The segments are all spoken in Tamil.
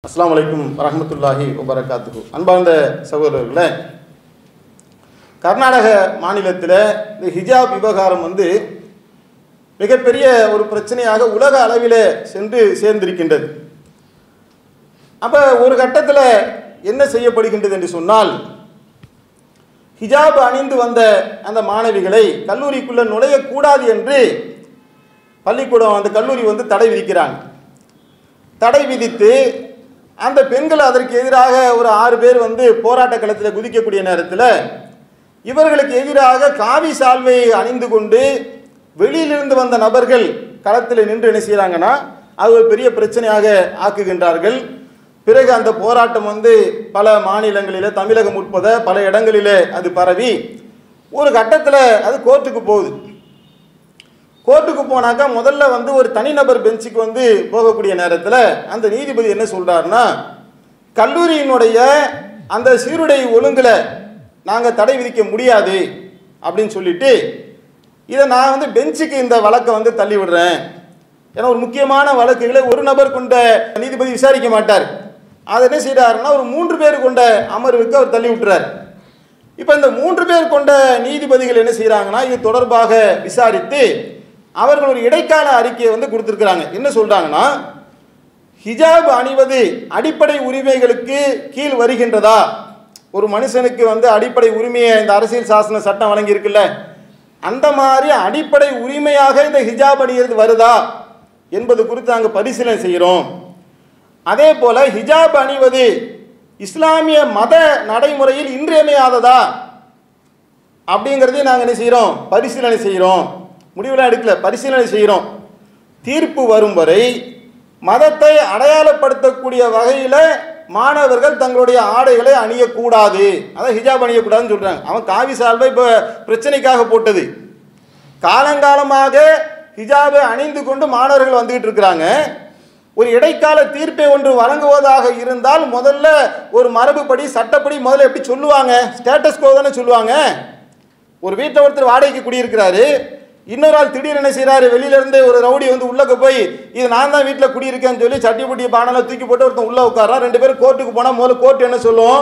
அஸ்ஸலாமு அலைக்கும் வரஹ்மத்துல்லாஹி வபரகாத்துஹு அன்பார்ந்த சகோதரர்களே கர்நாடக மாநிலத்தில் இந்த ஹிஜாப் விவகாரம் வந்து மிகப்பெரிய ஒரு பிரச்சனையாக உலக அளவில் சென்று சேர்ந்திருக்கின்றது அப்போ ஒரு கட்டத்தில் என்ன செய்யப்படுகின்றது என்று சொன்னால் ஹிஜாப் அணிந்து வந்த அந்த மாணவிகளை கல்லூரிக்குள்ளே நுழையக்கூடாது என்று பள்ளிக்கூடம் அந்த கல்லூரி வந்து தடை விதிக்கிறாங்க தடை விதித்து அந்த பெண்கள் அதற்கு எதிராக ஒரு ஆறு பேர் வந்து போராட்ட களத்தில் குதிக்கக்கூடிய நேரத்தில் இவர்களுக்கு எதிராக காவி சால்வையை அணிந்து கொண்டு வெளியிலிருந்து வந்த நபர்கள் களத்தில் நின்று என்ன செய்கிறாங்கன்னா அது ஒரு பெரிய பிரச்சனையாக ஆக்குகின்றார்கள் பிறகு அந்த போராட்டம் வந்து பல மாநிலங்களிலே தமிழகம் உட்பட பல இடங்களிலே அது பரவி ஒரு கட்டத்தில் அது கோர்ட்டுக்கு போகுது கோர்ட்டுக்கு போனாக்கா முதல்ல வந்து ஒரு தனிநபர் பெஞ்சுக்கு வந்து போகக்கூடிய நேரத்தில் அந்த நீதிபதி என்ன சொல்கிறாருன்னா கல்லூரியினுடைய அந்த சீருடை ஒழுங்கில் நாங்கள் தடை விதிக்க முடியாது அப்படின்னு சொல்லிட்டு இதை நான் வந்து பெஞ்சுக்கு இந்த வழக்கை வந்து தள்ளி விடுறேன் ஏன்னா ஒரு முக்கியமான வழக்குகளை ஒரு நபர் கொண்ட நீதிபதி விசாரிக்க மாட்டார் அதை என்ன செய்கிறாருன்னா ஒரு மூன்று பேர் கொண்ட அமர்வுக்கு அவர் தள்ளி விட்டுறார் இப்போ இந்த மூன்று பேர் கொண்ட நீதிபதிகள் என்ன செய்கிறாங்கன்னா இது தொடர்பாக விசாரித்து அவர்கள் ஒரு இடைக்கால அறிக்கையை வந்து கொடுத்துருக்குறாங்க என்ன சொல்கிறாங்கன்னா ஹிஜாப் அணிவது அடிப்படை உரிமைகளுக்கு கீழ் வருகின்றதா ஒரு மனுஷனுக்கு வந்து அடிப்படை உரிமையை இந்த அரசியல் சாசன சட்டம் வழங்கியிருக்குல்ல அந்த மாதிரி அடிப்படை உரிமையாக இந்த ஹிஜாப் அணிகிறது வருதா என்பது குறித்து நாங்கள் பரிசீலனை செய்கிறோம் அதே போல ஹிஜாப் அணிவது இஸ்லாமிய மத நடைமுறையில் இன்றியமையாததா அப்படிங்கிறதையும் நாங்கள் என்ன செய்கிறோம் பரிசீலனை செய்கிறோம் முடிவுலாம் எடுக்கல பரிசீலனை செய்கிறோம் தீர்ப்பு வரும் வரை மதத்தை அடையாளப்படுத்தக்கூடிய வகையில் மாணவர்கள் தங்களுடைய ஆடைகளை அணியக்கூடாது அதான் ஹிஜாப் அணியக்கூடாதுன்னு சொல்கிறாங்க அவன் காவி சால்வை இப்போ பிரச்சனைக்காக போட்டது காலங்காலமாக ஹிஜாபை அணிந்து கொண்டு மாணவர்கள் வந்துகிட்டு இருக்கிறாங்க ஒரு இடைக்கால தீர்ப்பை ஒன்று வழங்குவதாக இருந்தால் முதல்ல ஒரு மரபுப்படி சட்டப்படி முதல்ல எப்படி சொல்லுவாங்க ஸ்டேட்டஸ் கோ தானே சொல்லுவாங்க ஒரு வீட்டில் ஒருத்தர் வாடகைக்கு குடியிருக்கிறாரு இன்னொரு ஆள் திடீர்னு என்ன செய்கிறாரு வெளியிலேருந்து ஒரு ரவுடி வந்து உள்ளக்க போய் இது நான் தான் வீட்டில் குடியிருக்கேன்னு சொல்லி சட்டி புட்டி பானெல்லாம் தூக்கி போட்டு ஒருத்தன் உள்ளே உட்காரா ரெண்டு பேரும் கோர்ட்டுக்கு போனால் முதல்ல கோர்ட் என்ன சொல்லும்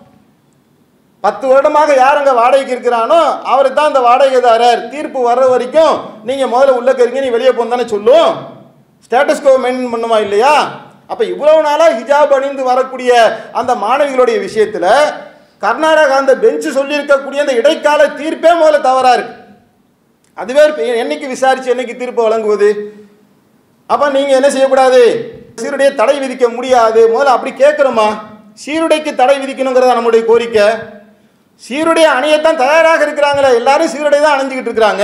பத்து வருடமாக யார் அங்கே வாடகைக்கு இருக்கிறானோ அவர் தான் அந்த வாடகைதாரர் தீர்ப்பு வர்ற வரைக்கும் நீங்கள் முதல்ல உள்ளக்க இருக்கீங்க நீ வெளியே போன்னு தானே சொல்லும் ஸ்டேட்டஸ் கோ மெயின்டைன் பண்ணுமா இல்லையா அப்போ இவ்வளவு நாளாக ஹிஜாப் அணிந்து வரக்கூடிய அந்த மாணவிகளுடைய விஷயத்தில் கர்நாடகா அந்த பெஞ்சு சொல்லியிருக்கக்கூடிய அந்த இடைக்கால தீர்ப்பே முதல்ல தவறாக இருக்கு அதுவே என்னைக்கு விசாரித்து என்னைக்கு தீர்ப்பு வழங்குவது அப்போ நீங்கள் என்ன செய்யக்கூடாது சீருடையை தடை விதிக்க முடியாது முதல்ல அப்படி கேட்குறோமா சீருடைக்கு தடை விதிக்கணுங்கிறதா நம்முடைய கோரிக்கை சீருடை அணியத்தான் தயாராக இருக்கிறாங்களே எல்லாரும் சீருடை தான் அணிஞ்சுக்கிட்டு இருக்கிறாங்க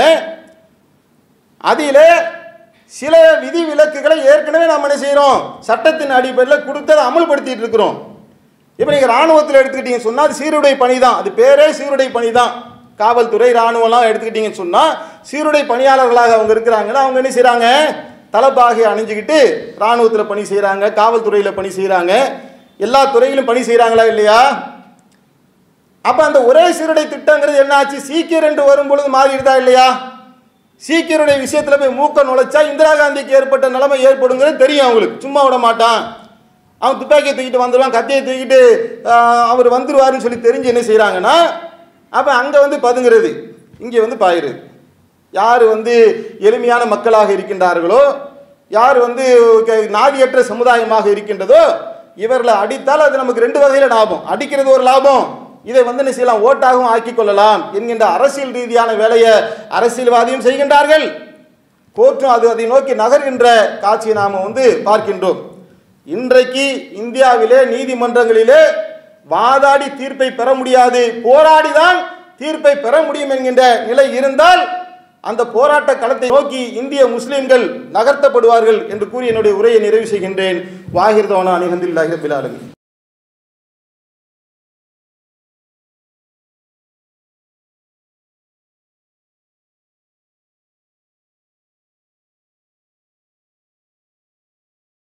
அதில் சில விதி விலக்குகளை ஏற்கனவே நம்ம என்ன செய்கிறோம் சட்டத்தின் அடிப்படையில் கொடுத்ததை அமல்படுத்திட்டு இருக்கிறோம் இப்போ நீங்கள் இராணுவத்தில் எடுத்துக்கிட்டீங்கன்னு சொன்னால் அது சீருடை பணி தான் அது பேரே சீருடை பணி தான் காவல்துறை இராணுவம்லாம் எடுத்துக்கிட்டீங்கன்னு சொன்னால் சீருடை பணியாளர்களாக அவங்க இருக்கிறாங்கன்னா அவங்க என்ன செய்கிறாங்க தலைப்பாகை அணிஞ்சுக்கிட்டு இராணுவத்தில் பணி செய்கிறாங்க காவல்துறையில் பணி செய்கிறாங்க எல்லா துறையிலும் பணி செய்கிறாங்களா இல்லையா அப்போ அந்த ஒரே சீருடை திட்டங்கிறது என்ன ஆச்சு சீக்கிரம் என்று வரும்பொழுது மாறிடுதா இல்லையா சீக்கியருடைய விஷயத்தில் போய் மூக்க நுழைச்சா இந்திரா காந்திக்கு ஏற்பட்ட நிலைமை ஏற்படுங்கிறது தெரியும் அவங்களுக்கு சும்மா விட மாட்டான் அவன் துப்பாக்கியை தூக்கிட்டு வந்துடுவான் கத்தியை தூக்கிட்டு அவர் வந்துடுவாருன்னு சொல்லி தெரிஞ்சு என்ன செய்கிறாங்கன்னா அப்போ அங்கே வந்து பதுங்கிறது இங்கே வந்து பாயிருது யார் வந்து எளிமையான மக்களாக இருக்கின்றார்களோ யார் வந்து நாதியற்ற சமுதாயமாக இருக்கின்றதோ இவர்களை அடித்தால் அது நமக்கு ரெண்டு வகையில் லாபம் அடிக்கிறது ஒரு லாபம் இதை வந்து என்ன செய்யலாம் ஓட்டாகவும் ஆக்கிக் கொள்ளலாம் என்கின்ற அரசியல் ரீதியான வேலையை அரசியல்வாதியும் செய்கின்றார்கள் கோர்ட்டும் அது அதை நோக்கி நகர்கின்ற காட்சியை நாம் வந்து பார்க்கின்றோம் இன்றைக்கு இந்தியாவிலே நீதிமன்றங்களிலே வாதாடி தீர்ப்பை பெற முடியாது போராடிதான் தீர்ப்பை பெற முடியும் என்கின்ற நிலை இருந்தால் அந்த போராட்ட களத்தை நோக்கி இந்திய முஸ்லிம்கள் நகர்த்தப்படுவார்கள் என்று கூறி என்னுடைய உரையை நிறைவு செய்கின்றேன் வாகிர்தவனா அணிகந்தில்லாஹி பிலாலுங்க